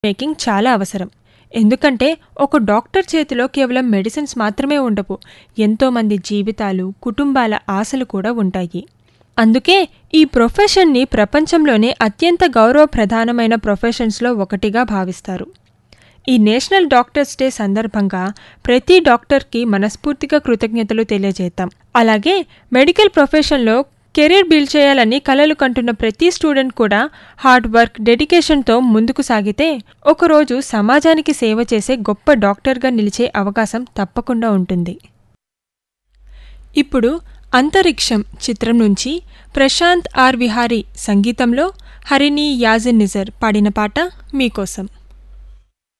making చాలా అవసరం ఎందుకంటే ఒక డాక్టర్ చేతిలో కేవలం మెడిసిన్స్ మాత్రమే ఉండవు ఎంతోమంది జీవితాలు కుటుంబాల ఆశలు కూడా ఉంటాయి అందుకే ఈ ప్రొఫెషన్ని ప్రపంచంలోనే అత్యంత గౌరవప్రధానమైన ప్రొఫెషన్స్లో ఒకటిగా భావిస్తారు ఈ నేషనల్ డాక్టర్స్ డే సందర్భంగా ప్రతి డాక్టర్కి మనస్ఫూర్తిగా కృతజ్ఞతలు తెలియజేద్దాం అలాగే మెడికల్ ప్రొఫెషన్లో కెరీర్ బిల్డ్ చేయాలని కలలు కంటున్న ప్రతి స్టూడెంట్ కూడా హార్డ్ వర్క్ డెడికేషన్తో ముందుకు సాగితే ఒకరోజు సమాజానికి సేవ చేసే గొప్ప డాక్టర్గా నిలిచే అవకాశం తప్పకుండా ఉంటుంది ఇప్పుడు అంతరిక్షం చిత్రం నుంచి ప్రశాంత్ ఆర్ విహారీ సంగీతంలో హరిణి యాజిన్ నిజర్ పాడిన పాట మీకోసం